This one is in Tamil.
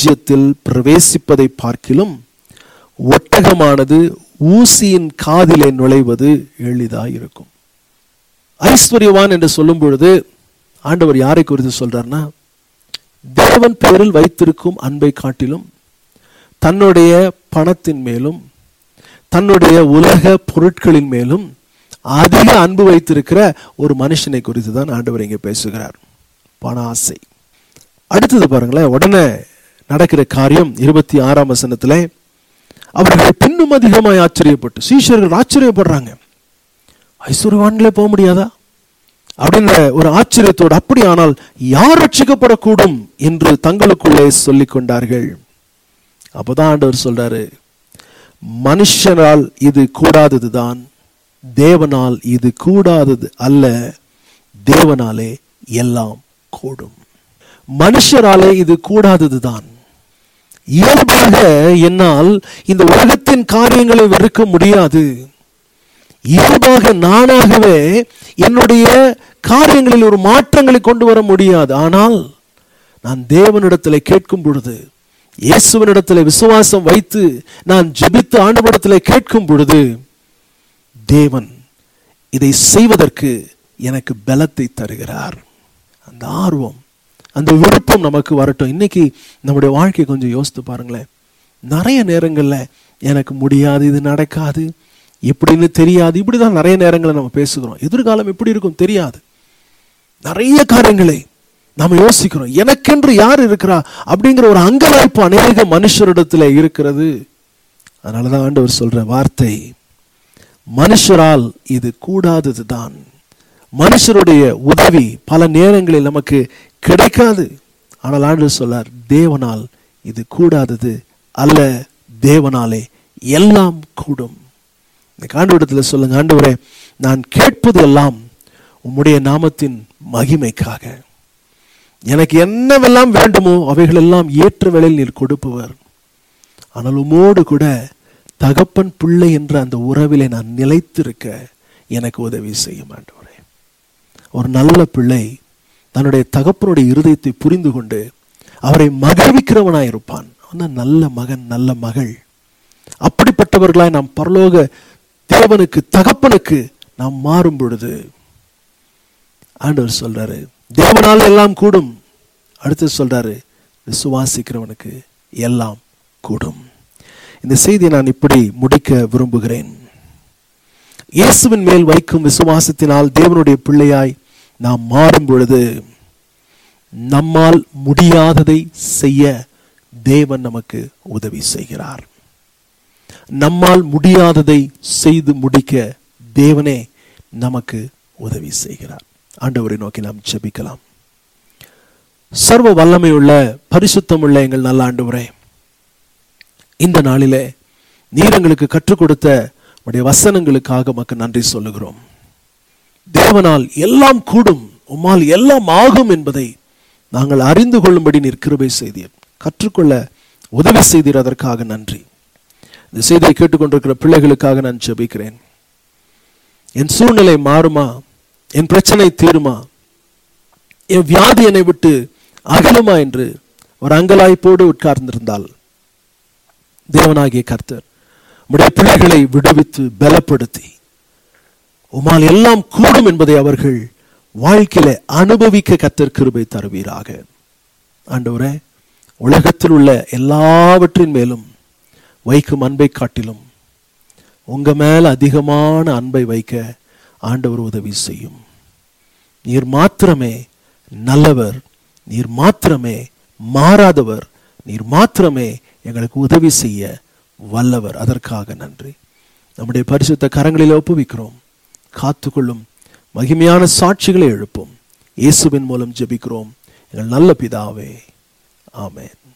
ராஜ்யத்தில் பிரவேசிப்பதை பார்க்கிலும் ஒட்டகமானது ஊசியின் காதிலே நுழைவது எளிதாய் இருக்கும் ஐஸ்வர்யவான் என்று சொல்லும் பொழுது ஆண்டவர் யாரை குறித்து சொல்றார்னா தேவன் பேரில் வைத்திருக்கும் அன்பை காட்டிலும் தன்னுடைய பணத்தின் மேலும் தன்னுடைய உலக பொருட்களின் மேலும் அதிக அன்பு வைத்திருக்கிற ஒரு மனுஷனை குறித்து தான் ஆண்டவர் இங்கே பேசுகிறார் பண ஆசை அடுத்தது பாருங்களேன் உடனே நடக்கிற காரியம் இருபத்தி ஆறாம் வசனத்திலே அவர்கள் பின்னும் அதிகமாய் ஆச்சரியப்பட்டு சீஷர்கள் ஆச்சரியப்படுறாங்க ஐஸ்வர்யவான்களே போக முடியாதா அப்படின்ற ஒரு ஆச்சரியத்தோடு அப்படியானால் யார் ரட்சிக்கப்படக்கூடும் என்று தங்களுக்குள்ளே சொல்லிக் கொண்டார்கள் அப்பதான் ஆண்டவர் சொல்றாரு மனுஷனால் இது கூடாததுதான் தேவனால் இது கூடாதது அல்ல தேவனாலே எல்லாம் கூடும் மனுஷராலே இது கூடாததுதான் இயல்பாக என்னால் இந்த உலகத்தின் காரியங்களை வெறுக்க முடியாது இயல்பாக நானாகவே என்னுடைய காரியங்களில் ஒரு மாற்றங்களை கொண்டு வர முடியாது ஆனால் நான் தேவனிடத்தில் கேட்கும் பொழுது இயேசுவனிடத்தில் விசுவாசம் வைத்து நான் ஜெபித்து ஆண்டவரிடத்தில் கேட்கும் பொழுது தேவன் இதை செய்வதற்கு எனக்கு பலத்தை தருகிறார் அந்த ஆர்வம் அந்த விருப்பம் நமக்கு வரட்டும் இன்னைக்கு நம்முடைய வாழ்க்கையை கொஞ்சம் யோசித்து பாருங்களேன் நிறைய நேரங்கள்ல எனக்கு முடியாது இது நடக்காது எப்படின்னு தெரியாது இப்படிதான் நிறைய நேரங்களை நம்ம பேசுகிறோம் எதிர்காலம் எப்படி இருக்கும் தெரியாது நிறைய காரியங்களை நாம யோசிக்கிறோம் எனக்கென்று யார் இருக்கிறா அப்படிங்கிற ஒரு அங்கலாய்ப்பு அநேக மனுஷரிடத்துல இருக்கிறது அதனாலதான் ஆண்டவர் சொல்ற வார்த்தை மனுஷரால் இது கூடாதது தான் மனுஷருடைய உதவி பல நேரங்களில் நமக்கு கிடைக்காது ஆனால் ஆண்டவர் சொல்லார் தேவனால் இது கூடாதது அல்ல தேவனாலே எல்லாம் கூடும் இந்த ஆண்டவரிடத்தில் சொல்லுங்க ஆண்டவரே நான் கேட்பது எல்லாம் உம்முடைய நாமத்தின் மகிமைக்காக எனக்கு என்னவெல்லாம் வேண்டுமோ அவைகள் எல்லாம் ஏற்ற வேளையில் நீர் கொடுப்பவர் ஆனால் உமோடு கூட தகப்பன் பிள்ளை என்ற அந்த உறவிலே நான் நிலைத்திருக்க எனக்கு உதவி செய்யும் ஆண்டவரே ஒரு நல்ல பிள்ளை தன்னுடைய தகப்பனுடைய இருதயத்தை புரிந்து கொண்டு அவரை மகிழ்விக்கிறவனாய் இருப்பான் அவன் தான் நல்ல மகன் நல்ல மகள் அப்படிப்பட்டவர்களாய் நாம் பரலோக தேவனுக்கு தகப்பனுக்கு நாம் மாறும் பொழுது ஆண்டவர் சொல்றாரு தேவனால் எல்லாம் கூடும் அடுத்து சொல்றாரு விசுவாசிக்கிறவனுக்கு எல்லாம் கூடும் இந்த செய்தியை நான் இப்படி முடிக்க விரும்புகிறேன் இயேசுவின் மேல் வைக்கும் விசுவாசத்தினால் தேவனுடைய பிள்ளையாய் நாம் மாறும் பொழுது நம்மால் முடியாததை செய்ய தேவன் நமக்கு உதவி செய்கிறார் நம்மால் முடியாததை செய்து முடிக்க தேவனே நமக்கு உதவி செய்கிறார் ஆண்டவரை நோக்கி நாம் ஜெபிக்கலாம் சர்வ வல்லமையுள்ள பரிசுத்தமுள்ள எங்கள் நல்ல ஆண்டவரே இந்த நாளிலே நீர் எங்களுக்கு கற்றுக் கொடுத்த உடைய வசனங்களுக்காக மக்கு நன்றி சொல்லுகிறோம் தேவனால் எல்லாம் கூடும் உம்மால் எல்லாம் ஆகும் என்பதை நாங்கள் அறிந்து கொள்ளும்படி நீர் கிருபை செய்தீர் கற்றுக்கொள்ள உதவி செய்தீர் அதற்காக நன்றி இந்த செய்தியை கேட்டுக்கொண்டிருக்கிற பிள்ளைகளுக்காக நான் ஜெபிக்கிறேன் என் சூழ்நிலை மாறுமா என் பிரச்சனை தீருமா என் வியாதி என்னை விட்டு அகலுமா என்று ஒரு அங்கலாய்ப்போடு உட்கார்ந்திருந்தால் தேவனாகிய கர்த்தர் உடைய பிள்ளைகளை விடுவித்து பலப்படுத்தி உமால் எல்லாம் கூடும் என்பதை அவர்கள் வாழ்க்கையில அனுபவிக்க கர்த்தர் கிருபை தருவீராக ஆண்டவரே உலகத்தில் உள்ள எல்லாவற்றின் மேலும் வைக்கும் அன்பை காட்டிலும் உங்க மேல அதிகமான அன்பை வைக்க ஆண்டவர் உதவி செய்யும் நீர் மாத்திரமே நல்லவர் நீர் மாத்திரமே மாறாதவர் நீர் மாத்திரமே எங்களுக்கு உதவி செய்ய வல்லவர் அதற்காக நன்றி நம்முடைய பரிசுத்த கரங்களில் ஒப்புவிக்கிறோம் காத்துக்கொள்ளும் மகிமையான சாட்சிகளை எழுப்பும் இயேசுவின் மூலம் ஜெபிக்கிறோம் எங்கள் நல்ல பிதாவே ஆமென்